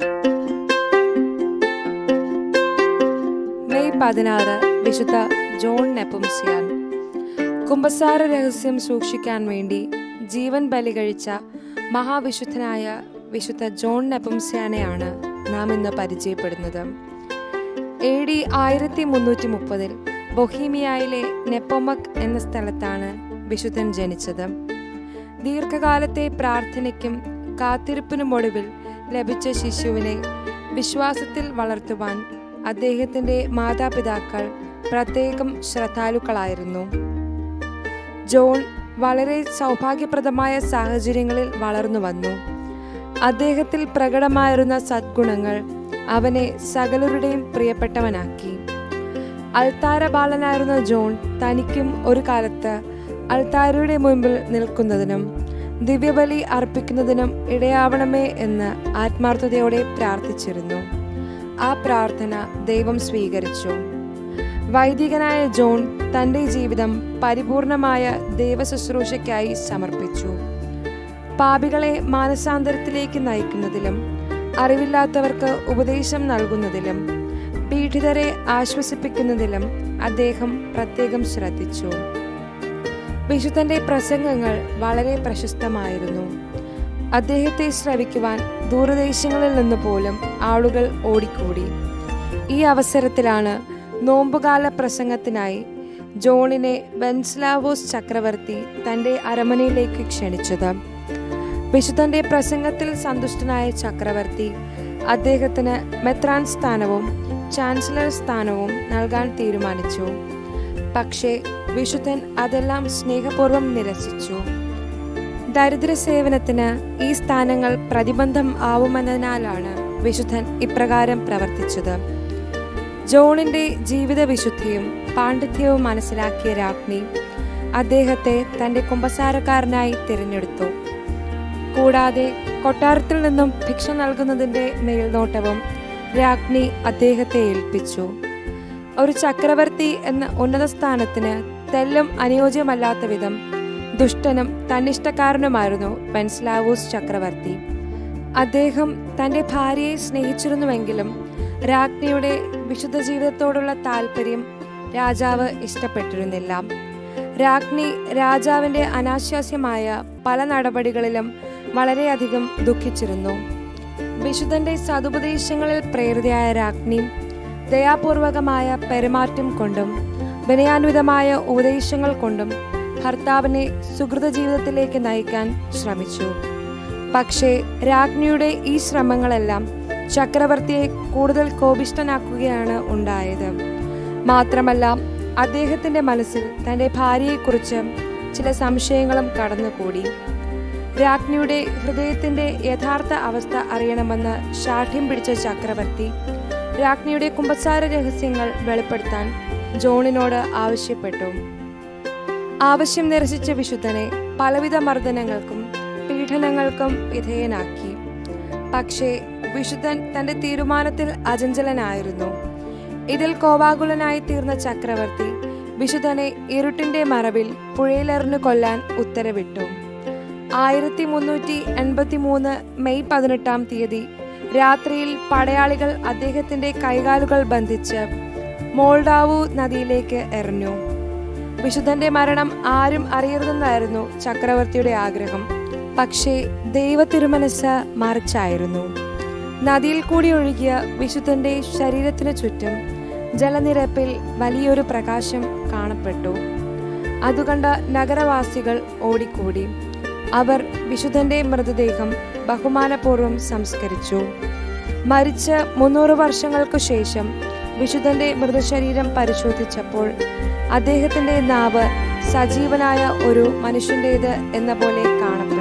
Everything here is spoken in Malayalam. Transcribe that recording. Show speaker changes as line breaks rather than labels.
മെയ് പതിനാറ് വിശുദ്ധ ജോൺ നെപ്പുംസിയാൻ കുമ്പസാര രഹസ്യം സൂക്ഷിക്കാൻ വേണ്ടി ജീവൻ ബലി കഴിച്ച മഹാവിശുദ്ധനായ വിശുദ്ധ ജോൺ നെപ്പുംസിയാനെയാണ് നാം ഇന്ന് പരിചയപ്പെടുന്നത് എ ഡി ആയിരത്തി മുന്നൂറ്റി മുപ്പതിൽ ബൊഹീമിയയിലെ നെപ്പോമക് എന്ന സ്ഥലത്താണ് വിശുദ്ധൻ ജനിച്ചത് ദീർഘകാലത്തെ പ്രാർത്ഥനയ്ക്കും കാത്തിരിപ്പിനുമൊടുവിൽ ലഭിച്ച ശിശുവിനെ വിശ്വാസത്തിൽ വളർത്തുവാൻ അദ്ദേഹത്തിന്റെ മാതാപിതാക്കൾ പ്രത്യേകം ശ്രദ്ധാലുക്കളായിരുന്നു ജോൺ വളരെ സൗഭാഗ്യപ്രദമായ സാഹചര്യങ്ങളിൽ വളർന്നു വന്നു അദ്ദേഹത്തിൽ പ്രകടമായിരുന്ന സദ്ഗുണങ്ങൾ അവനെ സകലരുടെയും പ്രിയപ്പെട്ടവനാക്കി അൾത്താര ബാലനായിരുന്ന ജോൺ തനിക്കും ഒരു കാലത്ത് അൾത്താരയുടെ മുൻപിൽ നിൽക്കുന്നതിനും ദിവ്യബലി അർപ്പിക്കുന്നതിനും ഇടയാവണമേ എന്ന് ആത്മാർത്ഥതയോടെ പ്രാർത്ഥിച്ചിരുന്നു ആ പ്രാർത്ഥന ദൈവം സ്വീകരിച്ചു വൈദികനായ ജോൺ തന്റെ ജീവിതം പരിപൂർണമായ ദൈവശുശ്രൂഷയ്ക്കായി സമർപ്പിച്ചു പാപികളെ മാനസാന്തരത്തിലേക്ക് നയിക്കുന്നതിലും അറിവില്ലാത്തവർക്ക് ഉപദേശം നൽകുന്നതിലും പീഡിതരെ ആശ്വസിപ്പിക്കുന്നതിലും അദ്ദേഹം പ്രത്യേകം ശ്രദ്ധിച്ചു വിശുദ്ധന്റെ പ്രസംഗങ്ങൾ വളരെ പ്രശസ്തമായിരുന്നു അദ്ദേഹത്തെ ശ്രവിക്കുവാൻ ദൂരദേശങ്ങളിൽ നിന്ന് പോലും ആളുകൾ ഓടിക്കൂടി ഈ അവസരത്തിലാണ് നോമ്പുകാല പ്രസംഗത്തിനായി ജോണിനെ വെൻസ്ലാവോസ് ചക്രവർത്തി തന്റെ അരമനയിലേക്ക് ക്ഷണിച്ചത് വിശുദ്ധന്റെ പ്രസംഗത്തിൽ സന്തുഷ്ടനായ ചക്രവർത്തി അദ്ദേഹത്തിന് മെത്രാൻ സ്ഥാനവും ചാൻസലർ സ്ഥാനവും നൽകാൻ തീരുമാനിച്ചു പക്ഷേ വിശുദ്ധൻ അതെല്ലാം സ്നേഹപൂർവ്വം നിരസിച്ചു ദരിദ്ര സേവനത്തിന് ഈ സ്ഥാനങ്ങൾ പ്രതിബന്ധം ആവുമെന്നതിനാലാണ് വിശുദ്ധൻ ഇപ്രകാരം പ്രവർത്തിച്ചത് ജോണിന്റെ ജീവിത വിശുദ്ധിയും പാണ്ഡിത്യവും മനസ്സിലാക്കിയ രാജ്ഞി അദ്ദേഹത്തെ തന്റെ കുമ്പസാരക്കാരനായി തിരഞ്ഞെടുത്തു കൂടാതെ കൊട്ടാരത്തിൽ നിന്നും ഭിക്ഷ നൽകുന്നതിന്റെ മേൽനോട്ടവും രാജ്ഞി അദ്ദേഹത്തെ ഏൽപ്പിച്ചു ഒരു ചക്രവർത്തി എന്ന ഉന്നത സ്ഥാനത്തിന് തെല്ലും അനുയോജ്യമല്ലാത്ത വിധം ദുഷ്ടനും തന്നിഷ്ടക്കാരനുമായിരുന്നു പെൻസ്ലാവൂസ് ചക്രവർത്തി അദ്ദേഹം തന്റെ ഭാര്യയെ സ്നേഹിച്ചിരുന്നുവെങ്കിലും രാജ്ഞിയുടെ വിശുദ്ധ ജീവിതത്തോടുള്ള താല്പര്യം രാജാവ് ഇഷ്ടപ്പെട്ടിരുന്നില്ല രാജ്ഞി രാജാവിന്റെ അനാശാസ്യമായ പല നടപടികളിലും വളരെയധികം ദുഃഖിച്ചിരുന്നു വിശുദ്ധന്റെ സതുപദേശങ്ങളിൽ പ്രേരിതയായ രാജ്ഞി ദയാപൂർവകമായ പെരുമാറ്റം കൊണ്ടും വിനയാന്വിതമായ ഉപദേശങ്ങൾ കൊണ്ടും ഭർത്താവിനെ സുഹൃത ജീവിതത്തിലേക്ക് നയിക്കാൻ ശ്രമിച്ചു പക്ഷേ രാജ്ഞിയുടെ ഈ ശ്രമങ്ങളെല്ലാം ചക്രവർത്തിയെ കൂടുതൽ കോപിഷ്ടനാക്കുകയാണ് ഉണ്ടായത് മാത്രമല്ല അദ്ദേഹത്തിന്റെ മനസ്സിൽ തന്റെ ഭാര്യയെക്കുറിച്ച് ചില സംശയങ്ങളും കടന്നുകൂടി രാജ്ഞിയുടെ ഹൃദയത്തിന്റെ യഥാർത്ഥ അവസ്ഥ അറിയണമെന്ന് ശാഠ്യം പിടിച്ച ചക്രവർത്തി രാജ്ഞിയുടെ കുമ്പസാര രഹസ്യങ്ങൾ വെളിപ്പെടുത്താൻ ജോണിനോട് ആവശ്യപ്പെട്ടു ആവശ്യം നിരസിച്ച വിശുദ്ധനെ പലവിധ മർദ്ദനങ്ങൾക്കും പീഡനങ്ങൾക്കും വിധേയനാക്കി പക്ഷേ വിശുദ്ധൻ തന്റെ തീരുമാനത്തിൽ അചഞ്ചലനായിരുന്നു ഇതിൽ കോപാകുലനായി തീർന്ന ചക്രവർത്തി വിശുദ്ധനെ ഇരുട്ടിന്റെ മറവിൽ പുഴയിലെറിഞ്ഞു കൊല്ലാൻ ഉത്തരവിട്ടു ആയിരത്തി മുന്നൂറ്റി എൺപത്തി മൂന്ന് മെയ് പതിനെട്ടാം തീയതി രാത്രിയിൽ പടയാളികൾ അദ്ദേഹത്തിന്റെ കൈകാലുകൾ ബന്ധിച്ച് മോൾഡാവു നദിയിലേക്ക് എറിഞ്ഞു വിശുദ്ധന്റെ മരണം ആരും അറിയരുതെന്നായിരുന്നു ചക്രവർത്തിയുടെ ആഗ്രഹം പക്ഷേ ദൈവ തിരുമനസ് മറിച്ചായിരുന്നു നദിയിൽ കൂടി ഒഴുകിയ വിശുദ്ധന്റെ ശരീരത്തിനു ചുറ്റും ജലനിരപ്പിൽ വലിയൊരു പ്രകാശം കാണപ്പെട്ടു അതുകണ്ട നഗരവാസികൾ ഓടിക്കൂടി അവർ വിശുദ്ധന്റെ മൃതദേഹം ബഹുമാനപൂർവ്വം സംസ്കരിച്ചു മരിച്ച് മുന്നൂറ് വർഷങ്ങൾക്കു ശേഷം വിശുദ്ധന്റെ മൃതശരീരം പരിശോധിച്ചപ്പോൾ അദ്ദേഹത്തിന്റെ നാവ് സജീവനായ ഒരു മനുഷ്യന്റേത് എന്ന പോലെ കാണപ്പെട്ടു